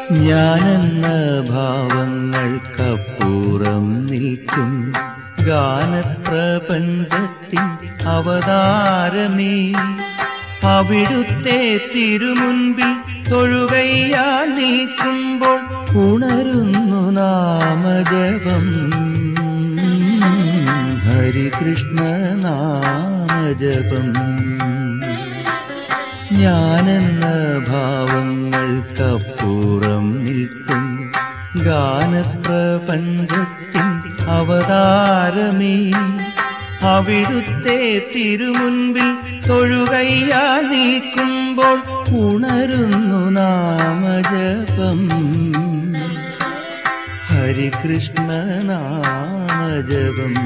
ഞാനെന്ന ഭാവങ്ങൾക്കപ്പുറം നിൽക്കും ഗാനപ്രപഞ്ചത്തിൻ അവതാരമേ അവിടുത്തെ തിരുമുൻപിൽ തൊഴുകയ്യാ നിൽക്കുമ്പോൾ ഉണരുന്നു നാമജപം ഹരികൃഷ്ണ നാമജപം ഞാനെന്ന ഭാവങ്ങൾക്കപ്പുറം നിൽക്കും ഗാനപ്രപഞ്ചത്തിൻ അവതാരമേ അവിടുത്തെ തിരുമുൻപിൽ തൊഴുകയ്യാ നിൽക്കുമ്പോൾ ഉണരുന്നു നാമജപം ഹരികൃഷ്ണ നാമജപം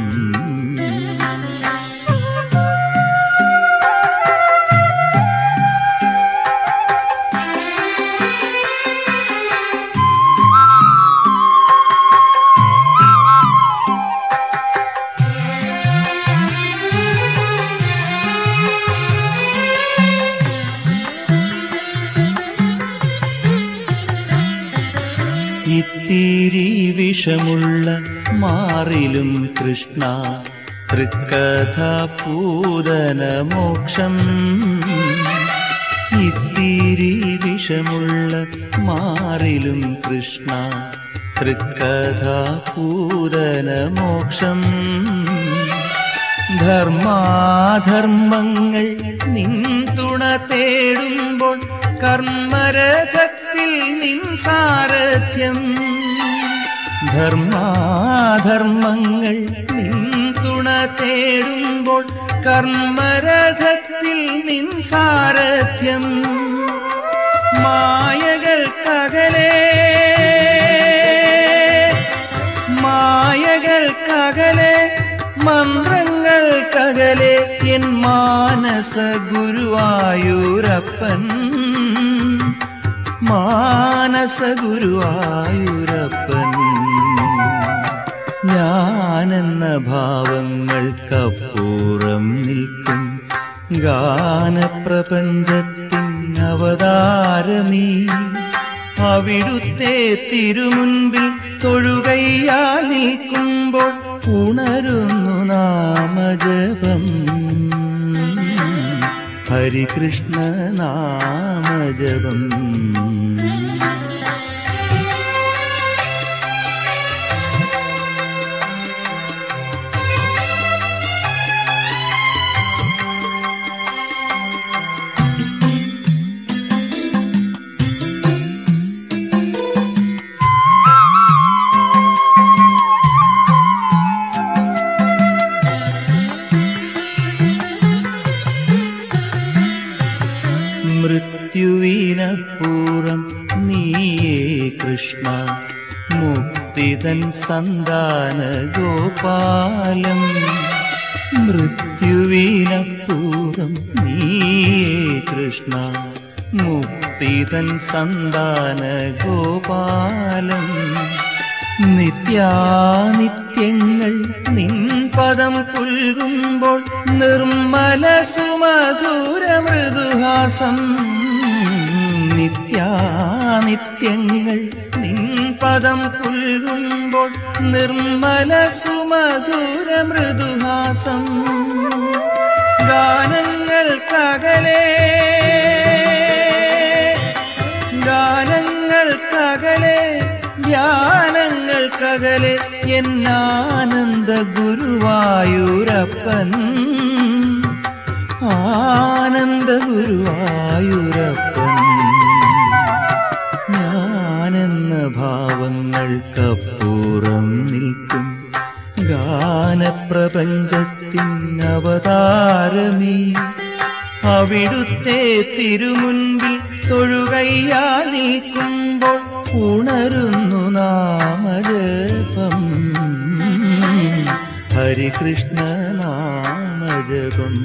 ഇത്തിരി വിഷമുള്ള മാറിലും കൃഷ്ണ തൃക്കഥ പൂതന മോക്ഷം ഇത്തിരി വിഷമുള്ള മാറിലും കൃഷ്ണ തൃക്കഥ പൂതന മോക്ഷം ധർമാധർമ്മങ്ങൾ നിൻ തുണ തേടുമ്പോൾ കർമ്മരഥത്തിൽ നിൻ സാരഥ്യം ധർമാധർമ്മങ്ങൾ നിൻ തുണ തേടുമ്പോൾ കർമ്മരഥത്തിൽ നിൻ സാരഥ്യം മായകൾക്കകലേ മായകൾക്കകലെ മന്ത്രങ്ങൾക്കകലെ എൻ മാനസ ഗുരുവായൂരപ്പൻ മാനസ ഗുരുവായൂരപ്പൻ ഞാനെന്ന ഭാവങ്ങൾക്കപ്പുറം നിൽക്കും ഗാനപ്രപഞ്ചത്തിൻ അവതാരമീ അവിടുത്തെ തിരുമുൻപിൽ തൊഴുകയ്യാ നിൽക്കുമ്പോൾ ഉണരുന്നു നാമജപം ഹരികൃഷ്ണ നാമജപം മൃത്യുവിനപ്പുറം നീയേ കൃഷ്ണ മുക്തിതൻ സന്താന ഗോപാലം മൃത്യുവിനപ്പുറം നീയേ കൃഷ്ണ മുക്തിതൻ സന്താന ഗോപാലം നിത്യാനിത്യങ്ങൾ നിൻ പദം പുൽകുമ്പോൾ നിർമ്മല സുമധുര മൃദുഹാസം നിത്യാനിത്യങ്ങൾ നിൻ പദം പുൽകുമ്പോൾ നിർമ്മല സുമധുര മൃദുഹാസം ഗാനങ്ങൾക്കകലേ ഗാനങ്ങൾക്കകലെ ധ്യാനങ്ങൾക്കകലെ എന്നാനന്ദ ഗുരുവായൂരപ്പൻ ആനന്ദ ഗുരുവായൂരപ്പൻ ഞാനെന്ന ഭാവങ്ങൾക്കപ്പുറം നിൽക്കും ഗാനപ്രപഞ്ചത്തിൻ അവതാരമീ അവിടുത്തെ തിരുമുൻപിൽ തൊഴുകയ്യാ നിൽക്കുമ്പോൾ ഉണരുന്നു നാമജപം ഹരികൃഷ്ണ നാമജപം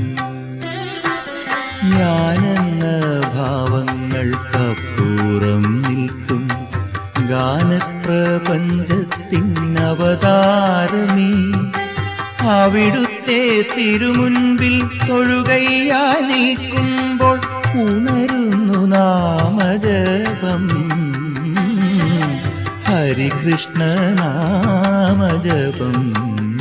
ഞാനെന്ന ഭാവങ്ങൾക്കപ്പുറം നിൽക്കും ഗാനപ്രപഞ്ചത്തിൻ അവതാരമീ അവിടുത്തെ തിരുമുൻപിൽ തൊഴുകയ്യാ നിൽക്കുമ്പോൾ ഉണരുന്നു നാമജപം ഹരികൃഷ്ണനാമജപം